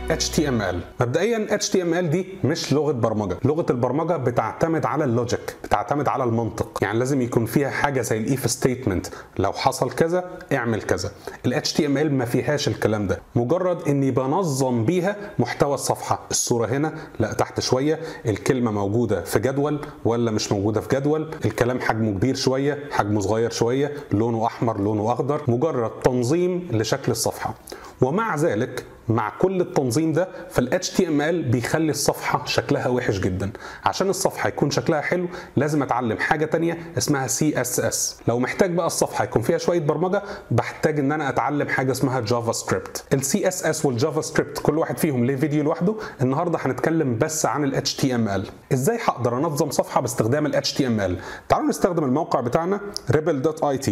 HTML مبدئيا HTML دي مش لغه برمجه لغه البرمجه بتعتمد على اللوجيك بتعتمد على المنطق يعني لازم يكون فيها حاجه زي الايف ستيتمنت لو حصل كذا اعمل كذا ال HTML ما فيهاش الكلام ده مجرد اني بنظم بيها محتوى الصفحه الصوره هنا لا تحت شويه الكلمه موجوده في جدول ولا مش موجوده في جدول الكلام حجمه كبير شويه حجمه صغير شويه لونه احمر لونه اخضر مجرد تنظيم لشكل الصفحه ومع ذلك مع كل التنظيم ده فال HTML بيخلي الصفحة شكلها وحش جدا عشان الصفحة يكون شكلها حلو لازم اتعلم حاجة تانية اسمها CSS لو محتاج بقى الصفحة يكون فيها شوية برمجة بحتاج ان انا اتعلم حاجة اسمها جافا سكريبت ال CSS والجافا سكريبت كل واحد فيهم ليه فيديو لوحده النهاردة هنتكلم بس عن ال HTML ازاي هقدر انظم صفحة باستخدام ال HTML تعالوا نستخدم الموقع بتاعنا rebel.it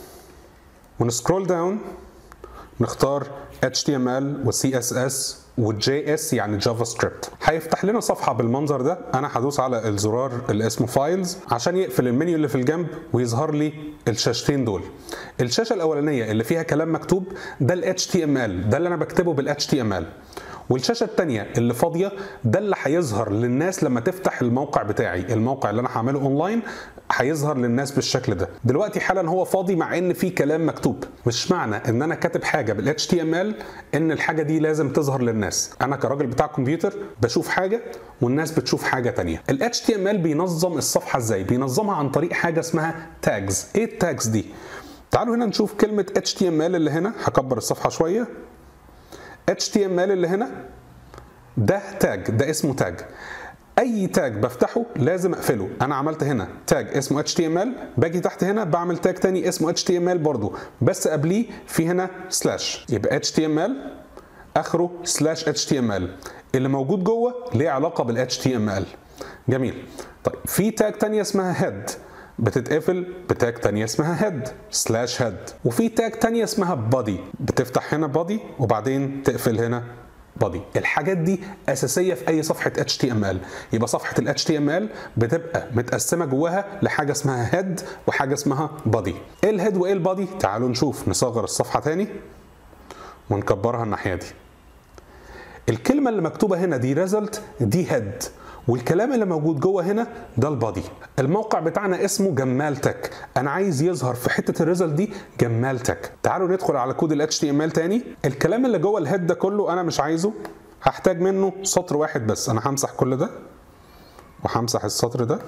ونسكرول داون نختار HTML و CSS و JS يعني جافا سكريبت هيفتح لنا صفحه بالمنظر ده انا هدوس على الزرار اللي اسمه فايلز عشان يقفل المنيو اللي في الجنب ويظهر لي الشاشتين دول الشاشه الاولانيه اللي فيها كلام مكتوب ده ال HTML ده اللي انا بكتبه بال HTML والشاشه الثانيه اللي فاضيه ده اللي هيظهر للناس لما تفتح الموقع بتاعي الموقع اللي انا هعمله اونلاين هيظهر للناس بالشكل ده دلوقتي حالا هو فاضي مع ان في كلام مكتوب مش معنى ان انا كاتب حاجه بال HTML ان الحاجه دي لازم تظهر للناس انا كراجل بتاع كمبيوتر بشوف حاجه والناس بتشوف حاجه تانية ال HTML بينظم الصفحه ازاي بينظمها عن طريق حاجه اسمها تاجز ايه التاجز دي تعالوا هنا نشوف كلمه HTML اللي هنا هكبر الصفحه شويه HTML اللي هنا ده تاج ده اسمه تاج اي تاج بفتحه لازم اقفله انا عملت هنا تاج اسمه HTML باجي تحت هنا بعمل تاج تاني اسمه HTML برضو بس قبليه في هنا سلاش يبقى HTML اخره سلاش HTML اللي موجود جوه ليه علاقه بال HTML جميل طيب في تاج تانية اسمها head بتتقفل بتاج تانية اسمها head سلاش head وفي تاج تانية اسمها body بتفتح هنا body وبعدين تقفل هنا body الحاجات دي اساسيه في اي صفحه HTML يبقى صفحه ال HTML بتبقى متقسمه جواها لحاجه اسمها head وحاجه اسمها body ايه الهيد وايه البادي تعالوا نشوف نصغر الصفحه تاني ونكبرها الناحيه دي الكلمه اللي مكتوبه هنا دي result دي head والكلام اللي موجود جوه هنا ده البادي الموقع بتاعنا اسمه جمالتك انا عايز يظهر في حته الريزلت دي جمالتك تعالوا ندخل على كود ال HTML تاني الكلام اللي جوه الهيد ده كله انا مش عايزه هحتاج منه سطر واحد بس انا همسح كل ده وهمسح السطر ده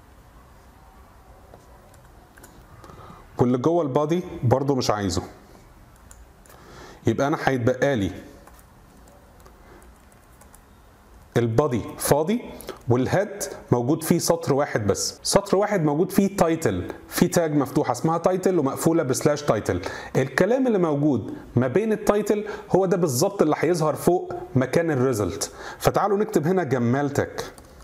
واللي جوه البادي برضو مش عايزه يبقى انا هيتبقى لي البادي فاضي والهيد موجود فيه سطر واحد بس سطر واحد موجود فيه تايتل في تاج مفتوحه اسمها تايتل ومقفوله بسلاش تايتل الكلام اللي موجود ما بين التايتل هو ده بالظبط اللي هيظهر فوق مكان الريزلت فتعالوا نكتب هنا جمالتك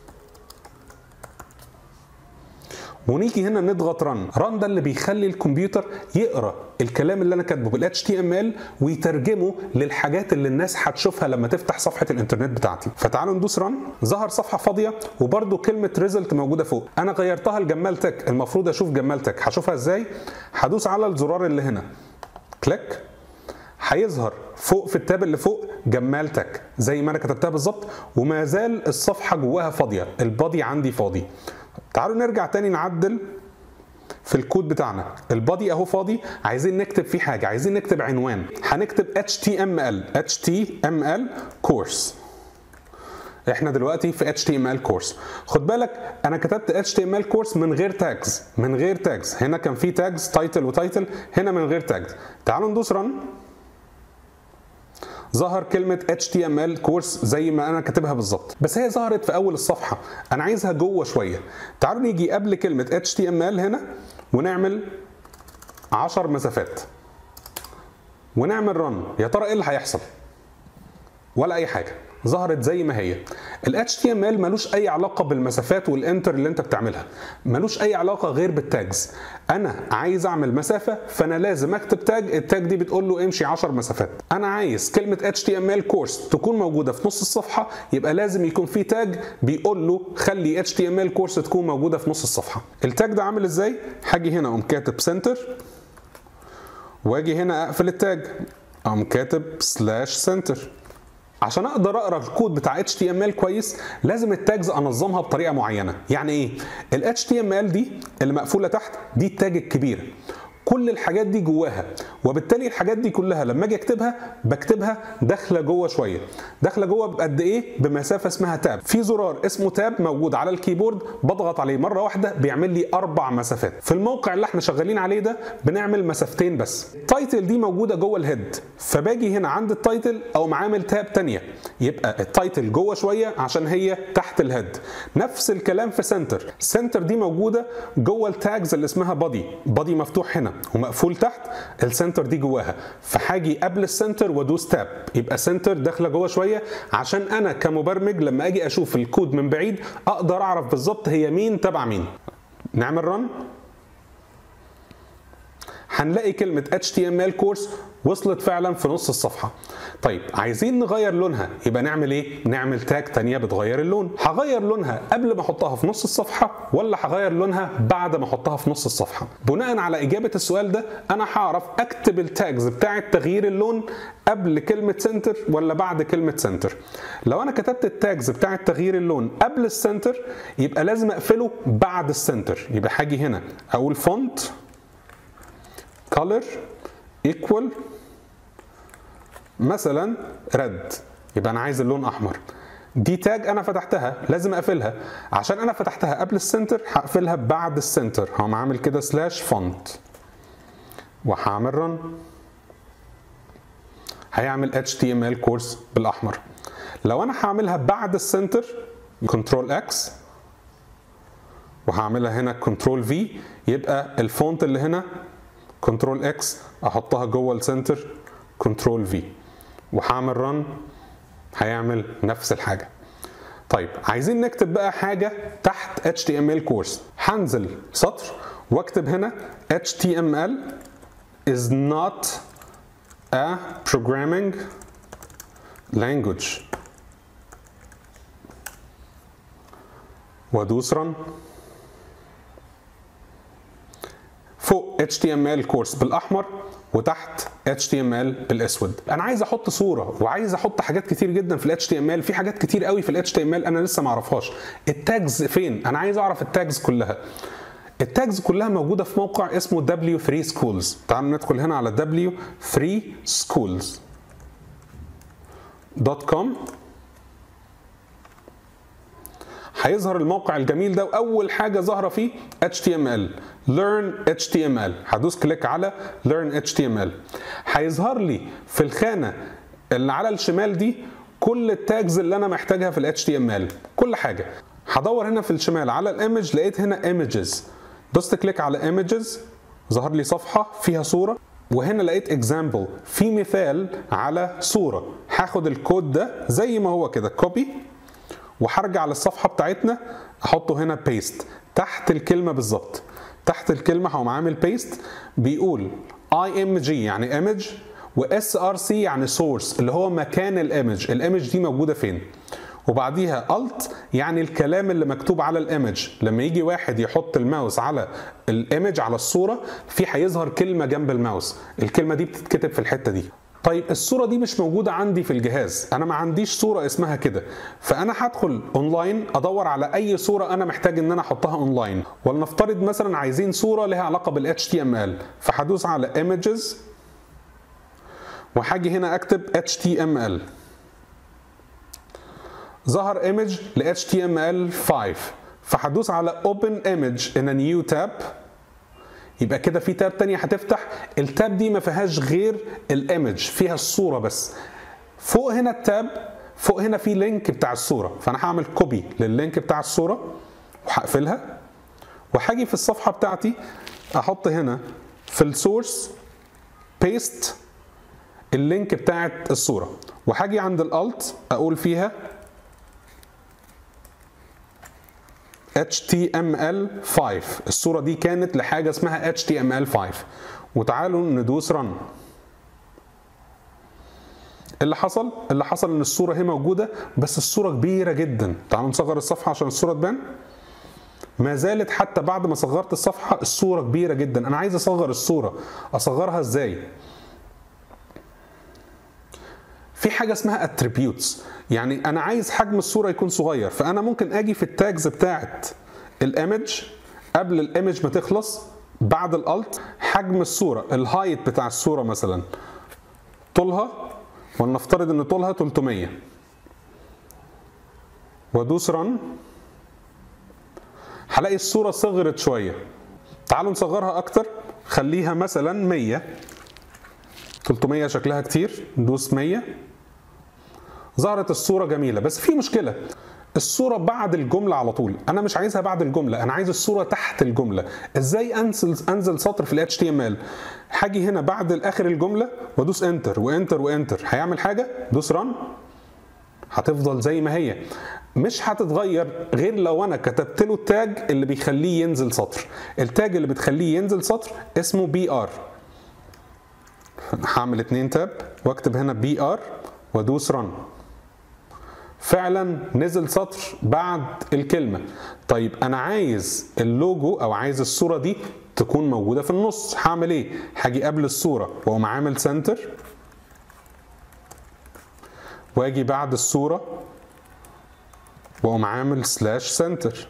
ونيجي هنا نضغط رن رن ده اللي بيخلي الكمبيوتر يقرا الكلام اللي انا كاتبه بال HTML ويترجمه للحاجات اللي الناس هتشوفها لما تفتح صفحه الانترنت بتاعتي فتعالوا ندوس رن ظهر صفحه فاضيه وبرده كلمه ريزلت موجوده فوق انا غيرتها لجمالتك المفروض اشوف جمالتك هشوفها ازاي هدوس على الزرار اللي هنا كليك هيظهر فوق في التاب اللي فوق جمالتك زي ما انا كتبتها بالظبط وما زال الصفحه جواها فاضيه البادي عندي فاضي تعالوا نرجع تاني نعدل في الكود بتاعنا البادي اهو فاضي عايزين نكتب فيه حاجه عايزين نكتب عنوان هنكتب HTML HTML كورس احنا دلوقتي في HTML كورس خد بالك انا كتبت HTML كورس من غير تاجز من غير تاجز هنا كان في تاجز تايتل وتايتل هنا من غير تاجز تعالوا ندوس رن ظهر كلمة HTML كورس زي ما أنا كاتبها بالظبط بس هي ظهرت في أول الصفحة أنا عايزها جوه شوية تعالوا نيجي قبل كلمة HTML هنا ونعمل 10 مسافات ونعمل رن يا ترى إيه اللي هيحصل ولا أي حاجة ظهرت زي ما هي ال HTML ملوش اي علاقه بالمسافات والانتر اللي انت بتعملها ملوش اي علاقه غير بالتاجز انا عايز اعمل مسافه فانا لازم اكتب تاج التاج دي بتقول له امشي 10 مسافات انا عايز كلمه HTML كورس تكون موجوده في نص الصفحه يبقى لازم يكون في تاج بيقول له خلي HTML كورس تكون موجوده في نص الصفحه التاج ده عامل ازاي هاجي هنا اقوم كاتب سنتر واجي هنا اقفل التاج اقوم كاتب سلاش سنتر عشان اقدر اقرا الكود بتاع HTML كويس لازم التاجز انظمها بطريقه معينه يعني ايه ال HTML دي اللي مقفوله تحت دي التاج الكبير كل الحاجات دي جواها وبالتالي الحاجات دي كلها لما اجي اكتبها بكتبها داخله جوه شويه داخله جوه بقد ايه بمسافه اسمها تاب في زرار اسمه تاب موجود على الكيبورد بضغط عليه مره واحده بيعمل لي اربع مسافات في الموقع اللي احنا شغالين عليه ده بنعمل مسافتين بس التايتل دي موجوده جوه الهيد فباجي هنا عند التايتل او عامل تاب تانية يبقى التايتل جوه شويه عشان هي تحت الهيد نفس الكلام في سنتر سنتر دي موجوده جوه التاجز اللي اسمها بادي بادي مفتوح هنا ومقفول تحت السنتر دي جواها فهاجي قبل السنتر وادوس تاب يبقى سنتر داخله جوه شويه عشان انا كمبرمج لما اجي اشوف الكود من بعيد اقدر اعرف بالظبط هي مين تبع مين نعمل رن هنلاقي كلمة HTML كورس وصلت فعلا في نص الصفحة طيب عايزين نغير لونها يبقى نعمل ايه؟ نعمل تاج تانية بتغير اللون هغير لونها قبل ما احطها في نص الصفحة ولا هغير لونها بعد ما احطها في نص الصفحة بناء على اجابة السؤال ده انا هعرف اكتب التاجز بتاعة تغيير اللون قبل كلمة سنتر ولا بعد كلمة سنتر لو انا كتبت التاجز بتاعة تغيير اللون قبل السنتر يبقى لازم اقفله بعد السنتر يبقى هاجي هنا اقول فونت color equal مثلا red يبقى انا عايز اللون احمر دي تاج انا فتحتها لازم اقفلها عشان انا فتحتها قبل السنتر هقفلها بعد السنتر هقوم عامل كده سلاش فونت وهعمل رن هيعمل HTML كورس بالاحمر لو انا هعملها بعد السنتر كنترول اكس وهعملها هنا كنترول في يبقى الفونت اللي هنا كنترول اكس احطها جوه السنتر كنترول في وهعمل رن هيعمل نفس الحاجه طيب عايزين نكتب بقى حاجه تحت HTML كورس هنزل سطر واكتب هنا HTML is not a programming language وادوس رن فوق HTML كورس بالاحمر وتحت HTML بالاسود انا عايز احط صوره وعايز احط حاجات كتير جدا في ال HTML في حاجات كتير قوي في ال HTML انا لسه ما اعرفهاش التاجز فين انا عايز اعرف التاجز كلها التاجز كلها موجوده في موقع اسمه W3 Schools تعالوا ندخل هنا على W3 Schools دوت كوم هيظهر الموقع الجميل ده واول حاجه ظاهره فيه HTML Learn HTML هدوس كليك على Learn HTML هيظهر لي في الخانه اللي على الشمال دي كل التاجز اللي انا محتاجها في ال HTML كل حاجه هدور هنا في الشمال على الايمج لقيت هنا images دوست كليك على images ظهر لي صفحه فيها صوره وهنا لقيت اكزامبل في مثال على صوره هاخد الكود ده زي ما هو كده كوبي وهرجع للصفحه بتاعتنا احطه هنا بيست تحت الكلمه بالظبط تحت الكلمه هقوم عامل بيست بيقول اي ام جي يعني ايمج واس ار سي يعني سورس اللي هو مكان الايمج الايمج دي موجوده فين وبعديها الت يعني الكلام اللي مكتوب على الايمج لما يجي واحد يحط الماوس على الايمج على الصوره في هيظهر كلمه جنب الماوس الكلمه دي بتتكتب في الحته دي طيب الصورة دي مش موجودة عندي في الجهاز أنا ما عنديش صورة اسمها كده فأنا هدخل أونلاين أدور على أي صورة أنا محتاج إن أنا أحطها أونلاين ولنفترض مثلا عايزين صورة لها علاقة بال HTML فهدوس على Images وهاجي هنا أكتب HTML ظهر ايمج ل HTML5 فهدوس على Open Image in a new tab يبقى كده في تاب تانية هتفتح التاب دي ما فيهاش غير الايمج فيها الصورة بس فوق هنا التاب فوق هنا في لينك بتاع الصورة فأنا هعمل كوبي لللينك بتاع الصورة وهقفلها وهاجي في الصفحة بتاعتي أحط هنا في السورس بيست اللينك بتاعت الصورة وهاجي عند الالت أقول فيها HTML5 الصورة دي كانت لحاجة اسمها HTML5 وتعالوا ندوس رن اللي حصل اللي حصل ان الصورة هي موجودة بس الصورة كبيرة جدا تعالوا نصغر الصفحة عشان الصورة تبان ما زالت حتى بعد ما صغرت الصفحة الصورة كبيرة جدا انا عايز اصغر الصورة اصغرها ازاي في حاجه اسمها اتريبيوتس يعني انا عايز حجم الصوره يكون صغير فانا ممكن اجي في التاجز بتاعت الايمج قبل الايمج ما تخلص بعد الالت حجم الصوره الهايت بتاع الصوره مثلا طولها ولنفترض ان طولها 300 وادوس رن هلاقي الصوره صغرت شويه تعالوا نصغرها اكتر خليها مثلا 100 300 شكلها كتير ندوس 100 ظهرت الصوره جميله بس في مشكله الصوره بعد الجمله على طول انا مش عايزها بعد الجمله انا عايز الصوره تحت الجمله ازاي انزل انزل سطر في الاتش تي ام ال هاجي هنا بعد اخر الجمله وادوس انتر وانتر وانتر هيعمل حاجه دوس ران هتفضل زي ما هي مش هتتغير غير لو انا كتبت له التاج اللي بيخليه ينزل سطر التاج اللي بتخليه ينزل سطر اسمه بي ار هعمل اتنين تاب واكتب هنا بي ار وادوس رن فعلا نزل سطر بعد الكلمه طيب انا عايز اللوجو او عايز الصوره دي تكون موجوده في النص هعمل ايه هاجي قبل الصوره واقوم عامل سنتر واجي بعد الصوره واقوم عامل سلاش سنتر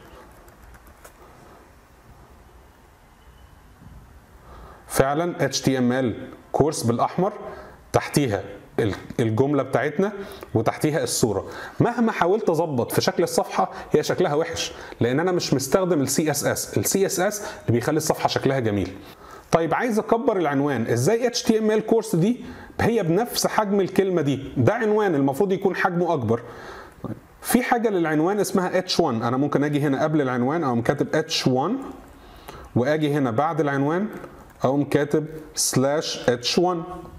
فعلا HTML كورس بالاحمر تحتيها الجمله بتاعتنا وتحتيها الصوره مهما حاولت اظبط في شكل الصفحه هي شكلها وحش لان انا مش مستخدم السي اس اس السي اس اس اللي بيخلي الصفحه شكلها جميل طيب عايز اكبر العنوان ازاي اتش تي ام ال كورس دي هي بنفس حجم الكلمه دي ده عنوان المفروض يكون حجمه اكبر في حاجه للعنوان اسمها H1 انا ممكن اجي هنا قبل العنوان او كاتب H1 واجي هنا بعد العنوان اقوم كاتب سلاش H1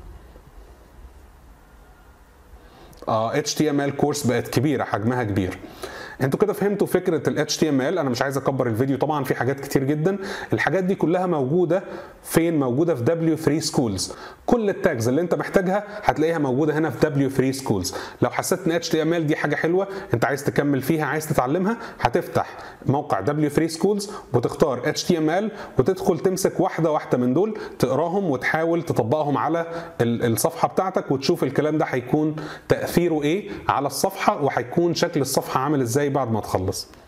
اه HTML كورس بقت كبيره حجمها كبير انتوا كده فهمتوا فكره ال HTML انا مش عايز اكبر الفيديو طبعا في حاجات كتير جدا الحاجات دي كلها موجوده فين موجوده في W3 Schools كل التاجز اللي انت محتاجها هتلاقيها موجوده هنا في W3 Schools لو حسيت ان HTML دي حاجه حلوه انت عايز تكمل فيها عايز تتعلمها هتفتح موقع W3 Schools وتختار HTML وتدخل تمسك واحده واحده من دول تقراهم وتحاول تطبقهم على الصفحه بتاعتك وتشوف الكلام ده هيكون تاثيره ايه على الصفحه وهيكون شكل الصفحه عامل ازاي بعد ما تخلص